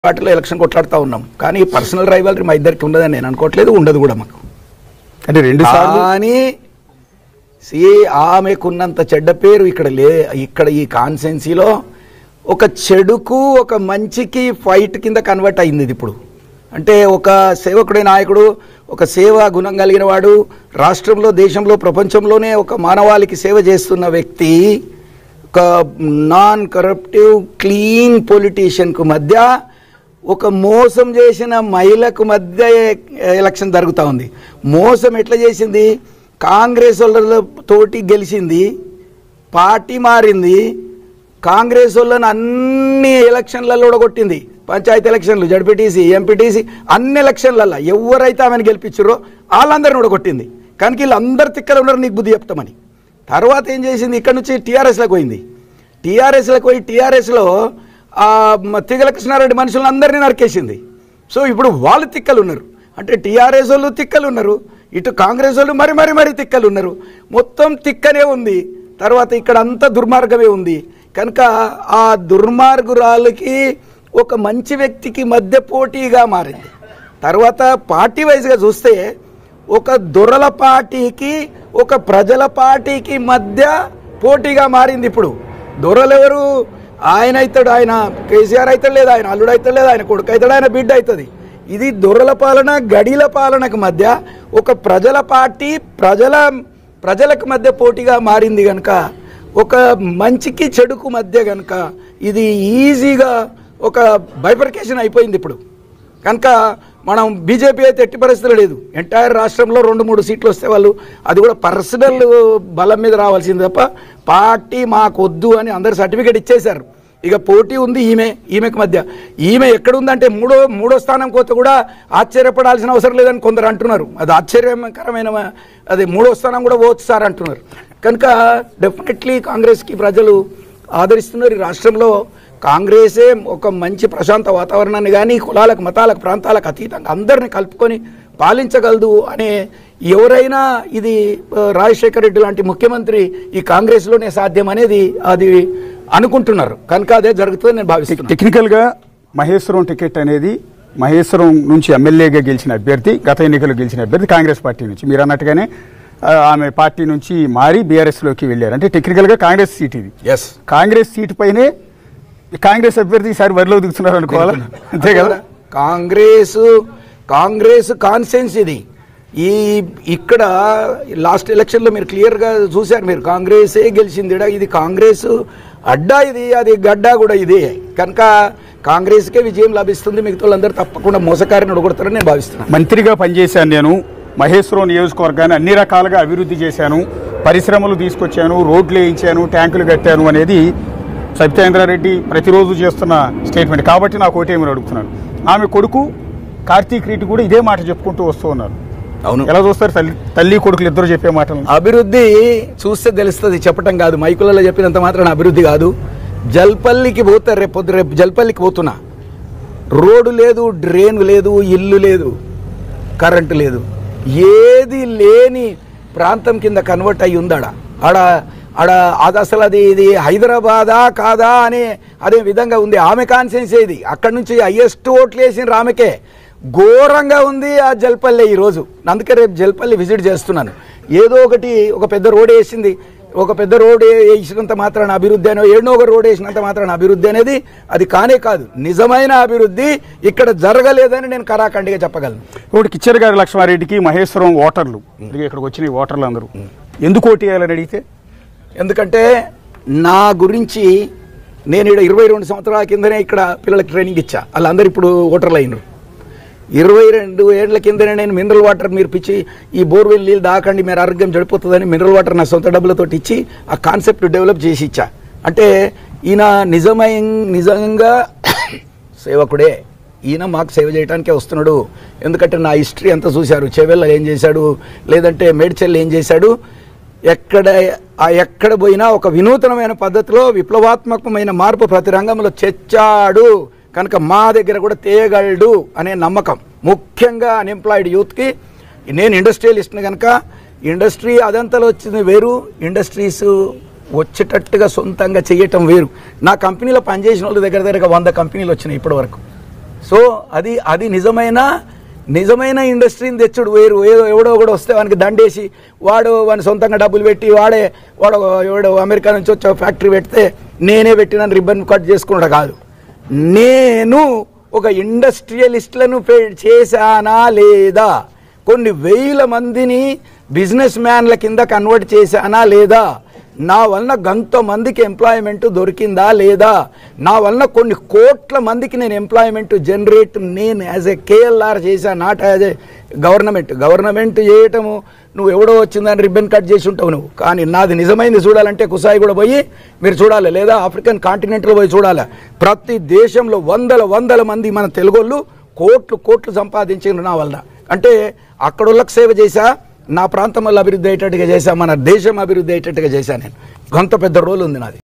పార్టీలో ఎలక్షన్ కొట్లాడుతూ ఉన్నాం కానీ పర్సనల్ రైవలరీ మా ఇద్దరికి ఉండదని నేను అనుకోవట్లేదు ఉండదు కూడా మాకు అంటే రెండు సార్లు కానీ సి ఆమెకున్నంత చెడ్డ పేరు ఇక్కడ లే ఇక్కడ ఈ కాన్సెన్సీలో ఒక చెడుకు ఒక మంచికి ఫైట్ కింద కన్వర్ట్ అయింది ఇది ఇప్పుడు అంటే ఒక సేవకుడే నాయకుడు ఒక సేవా గుణం కలిగిన వాడు రాష్ట్రంలో దేశంలో ప్రపంచంలోనే ఒక మానవాళికి సేవ చేస్తున్న వ్యక్తి ఒక నాన్ కరప్టివ్ క్లీన్ పొలిటీషియన్కు మధ్య ఒక మోసం చేసిన మహిళకు మధ్య ఎలక్షన్ జరుగుతూ ఉంది మోసం ఎట్లా చేసింది కాంగ్రెస్ వాళ్ళతోటి గెలిచింది పార్టీ మారింది కాంగ్రెస్ వాళ్ళని అన్ని ఎలక్షన్లలో కొట్టింది పంచాయతీ ఎలక్షన్లు జడ్పీటీసీ ఎంపీటీసీ అన్ని ఎలక్షన్లలో ఎవరైతే ఆమెను గెలిపించారో వాళ్ళందరిని కూడా కొట్టింది కనుక వీళ్ళందరు తిక్కలు ఉన్నారు నీకు బుద్ధి చెప్తామని తర్వాత ఏం చేసింది ఇక్కడ నుంచి టీఆర్ఎస్లకు పోయింది టీఆర్ఎస్లకు పోయి టీఆర్ఎస్లో తిగల కృష్ణారెడ్డి మనుషులందరినీ నరికేసింది సో ఇప్పుడు వాళ్ళు తిక్కలు ఉన్నారు అంటే టీఆర్ఎస్ వాళ్ళు తిక్కలు ఉన్నారు ఇటు కాంగ్రెస్ వాళ్ళు మరి మరి మరి తిక్కలు ఉన్నారు మొత్తం తిక్కనే ఉంది తర్వాత ఇక్కడ అంతా దుర్మార్గమే ఉంది కనుక ఆ దుర్మార్గురాలకి ఒక మంచి వ్యక్తికి మధ్య పోటీగా మారింది తర్వాత పార్టీ వైజ్గా చూస్తే ఒక దొరల పార్టీకి ఒక ప్రజల పార్టీకి మధ్య పోటీగా మారింది ఇప్పుడు దొరలు ఎవరు ఆయన అవుతాడు ఆయన కేసీఆర్ అవుతాడు లేదు ఆయన అల్లుడు అవుతాడు లేదు ఆయన కొడుకు అవుతాడు ఆయన బిడ్డ అవుతుంది ఇది దొరల పాలన గడిల పాలనకు మధ్య ఒక ప్రజల పార్టీ ప్రజల ప్రజలకు మధ్య పోటీగా మారింది కనుక ఒక మంచికి చెడుకు మధ్య కనుక ఇది ఈజీగా ఒక బైఫర్కేషన్ అయిపోయింది ఇప్పుడు కనుక మనం బీజేపీ అయితే ఎట్టి పరిస్థితులు లేదు ఎంటైర్ రాష్ట్రంలో రెండు మూడు సీట్లు వస్తే వాళ్ళు అది కూడా పర్సనల్ బలం మీద రావాల్సింది తప్ప పార్టీ మాకొద్దు అని అందరు సర్టిఫికేట్ ఇచ్చేశారు ఇక పోటీ ఉంది ఈమె ఈమెకు మధ్య ఈమె ఎక్కడుందంటే మూడో మూడో స్థానం కోత కూడా ఆశ్చర్యపడాల్సిన అవసరం లేదని కొందరు అంటున్నారు అది ఆశ్చర్యకరమైన అది మూడో స్థానం కూడా పోవచ్చు సార్ అంటున్నారు కనుక డెఫినెట్లీ కాంగ్రెస్కి ప్రజలు ఆదరిస్తున్నారు ఈ రాష్ట్రంలో కాంగ్రెసే ఒక మంచి ప్రశాంత వాతావరణాన్ని కానీ కులాలకు మతాలకు ప్రాంతాలకు అతీతంగా అందరిని కలుపుకొని పాలించగలదు అనే ఎవరైనా ఇది ఆ, రాజశేఖర రెడ్డి లాంటి ముఖ్యమంత్రి ఈ కాంగ్రెస్లోనే సాధ్యం అనేది అది అనుకుంటున్నారు కనుక అదే జరుగుతుందని నేను భావిస్తున్నాను టెక్నికల్ గా మహేశ్వరం టికెట్ అనేది మహేశ్వరం నుంచి ఎమ్మెల్యేగా గెలిచిన అభ్యర్థి గత ఎన్నికల్లో గెలిచిన అభ్యర్థి కాంగ్రెస్ పార్టీ నుంచి మీరు అన్నట్టుగానే ఆ, ఆమె పార్టీ నుంచి మారి బీఆర్ఎస్ లోకి వెళ్ళారు అంటే టెక్నికల్ గా కాంగ్రెస్ సీట్ ఇది ఎస్ కాంగ్రెస్ సీట్ పైనే కాంగ్రెస్ అభ్యర్థి ఈసారి వరిలో దిగుతున్నారు అనుకోవాలా అంతే కదా కాంగ్రెస్ కాంగ్రెస్ కాన్సెన్స్ ఇది ఈ ఇక్కడ లాస్ట్ ఎలక్షన్లో మీరు క్లియర్గా చూశారు మీరు కాంగ్రెసే గెలిచింది ఈడ. ఇది కాంగ్రెస్ అడ్డా ఇది అది గడ్డా కూడా ఇదే కనుక కాంగ్రెస్కే విజయం లభిస్తుంది మిగతా వాళ్ళందరూ తప్పకుండా మోసకారిని ఉడగొడతారని నేను భావిస్తున్నాను మంత్రిగా పనిచేశాను నేను మహేశ్వరం నియోజకవర్గాన్ని అన్ని రకాలుగా అభివృద్ధి చేశాను పరిశ్రమలు తీసుకొచ్చాను రోడ్లు వేయించాను ట్యాంకులు కట్టాను అనేది సత్యేంద్రారెడ్డి ప్రతిరోజు చేస్తున్న స్టేట్మెంట్ కాబట్టి నాకు ఓటేమని అడుగుతున్నాను ఆమె కొడుకు కార్తీక్ రెడ్డి కూడా ఇదే మాట చెప్పుకుంటూ వస్తూ ఉన్నారు అవును ఎలా చూస్తారు తల్లి తల్లి కొడుకులు ఇద్దరు చెప్పే మాటలు అభివృద్ధి చూస్తే తెలుస్తుంది చెప్పటం కాదు మైకులలో చెప్పినంత మాత్రం అభివృద్ధి కాదు జల్పల్లికి పోతారు రేపు పొద్దు రేపు జల్పల్లికి పోతున్నా రోడ్డు లేదు డ్రైన్ లేదు ఇల్లు లేదు కరెంటు లేదు ఏది లేని ప్రాంతం కింద కన్వర్ట్ అయ్యి ఉందాడ ఆడ ఆడ అది అసలు అది ఇది హైదరాబాదా కాదా అనే అదే విధంగా ఉంది ఆమె కాన్సెన్స్ ఇది అక్కడి నుంచి హయ్యెస్ట్ ఓట్లు వేసిన ఆమెకే ఘోరంగా ఉంది ఆ జల్పల్లి ఈరోజు అందుకే రేపు జల్పల్లి విజిట్ చేస్తున్నాను ఏదో ఒకటి ఒక పెద్ద రోడ్ వేసింది ఒక పెద్ద రోడ్ వేసినంత మాత్రాన అభివృద్ధి అని ఏడో ఒక రోడ్ వేసినంత మాత్రాన అభివృద్ధి అనేది అది కానే కాదు నిజమైన అభివృద్ధి ఇక్కడ జరగలేదని నేను కరాఖండిగా చెప్పగలను ఇప్పుడు కిచ్చర్ గారి లక్ష్మారెడ్డికి మహేశ్వరం ఓటర్లు ఇదిగో ఇక్కడికి వచ్చిన ఈ ఓటర్లు అందరూ ఎందుకు ఓటు వేయాలని అడిగితే ఎందుకంటే నా గురించి నేను ఇక్కడ ఇరవై రెండు సంవత్సరాల కిందనే ఇక్కడ పిల్లలకి ట్రైనింగ్ ఇచ్చా వాళ్ళందరూ ఇప్పుడు ఓటర్లు అయినారు ఇరవై రెండు ఏళ్ల కిందనే నేను మినరల్ వాటర్ మీరు పిచ్చి ఈ బోర్వెల్ నీళ్ళు దాకండి మీరు ఆరోగ్యం చెడిపోతుందని మినరల్ వాటర్ నా సొంత డబ్బులతో ఇచ్చి ఆ కాన్సెప్ట్ డెవలప్ చేసి ఇచ్చా అంటే ఈయన నిజమైన నిజంగా సేవకుడే ఈయన మాకు సేవ చేయడానికే వస్తున్నాడు ఎందుకంటే నా హిస్టరీ అంతా చూశారు చెవెల్ల ఏం చేశాడు లేదంటే మేడ్చెల్ ఏం చేశాడు ఎక్కడ ఆ ఎక్కడ పోయినా ఒక వినూతనమైన పద్ధతిలో విప్లవాత్మకమైన మార్పు ప్రతి రంగంలో తెచ్చాడు కనుక మా దగ్గర కూడా తేయగలడు అనే నమ్మకం ముఖ్యంగా అన్ఎంప్లాయిడ్ యూత్కి నేను ఇండస్ట్రియలిస్ట్ని కనుక ఇండస్ట్రీ అదంతలో వచ్చింది వేరు ఇండస్ట్రీస్ వచ్చేటట్టుగా సొంతంగా చేయటం వేరు నా కంపెనీలో పనిచేసిన వాళ్ళ దగ్గర దగ్గర వంద కంపెనీలు వచ్చినాయి ఇప్పటి వరకు సో అది అది నిజమైన నిజమైన ఇండస్ట్రీని తెచ్చుడు వేరు ఏదో ఎవడో కూడా వస్తే వానికి దండేసి వాడు వాని సొంతంగా డబ్బులు పెట్టి వాడే వాడు ఎవడో అమెరికా నుంచి వచ్చే ఫ్యాక్టరీ పెడితే నేనే పెట్టిన రిబ్బన్ కట్ చేసుకున్నాడు కాదు నేను ఒక ఇండస్ట్రియలిస్ట్లను ఫే- చేశానా లేదా కొన్ని వేల మందిని బిజినెస్ మ్యాన్ల కింద కన్వర్ట్ చేశానా లేదా నా వలన గంత మందికి ఎంప్లాయ్మెంట్ దొరికిందా లేదా నా వలన కొన్ని కోట్ల మందికి నేను ఎంప్లాయ్మెంట్ జనరేట్ నేను యాజ్ ఏ కేఎల్ఆర్ చేశా not as a government government చేయటము నువ్వు ఎవడో వచ్చిందని రిబ్బన్ కట్ చేసి ఉంటావు నువ్వు కానీ నాది నిజమైంది చూడాలంటే కుసాయి కూడా పోయి మీరు చూడాలి లేదా ఆఫ్రికన్ కాంటినెంట్లో పోయి చూడాలి ప్రతి దేశంలో వందల వందల మంది మన తెలుగోళ్ళు కోట్లు కోట్లు సంపాదించారు నా వలన అంటే అక్కడోళ్ళకి సేవ చేశా నా ప్రాంతం వల్ల అభివృద్ధి అయ్యేటట్టుగా చేశా మన దేశం అభివృద్ధి అయ్యేటట్టుగా చేశా నేను గంత పెద్ద రోల్ ఉంది నాది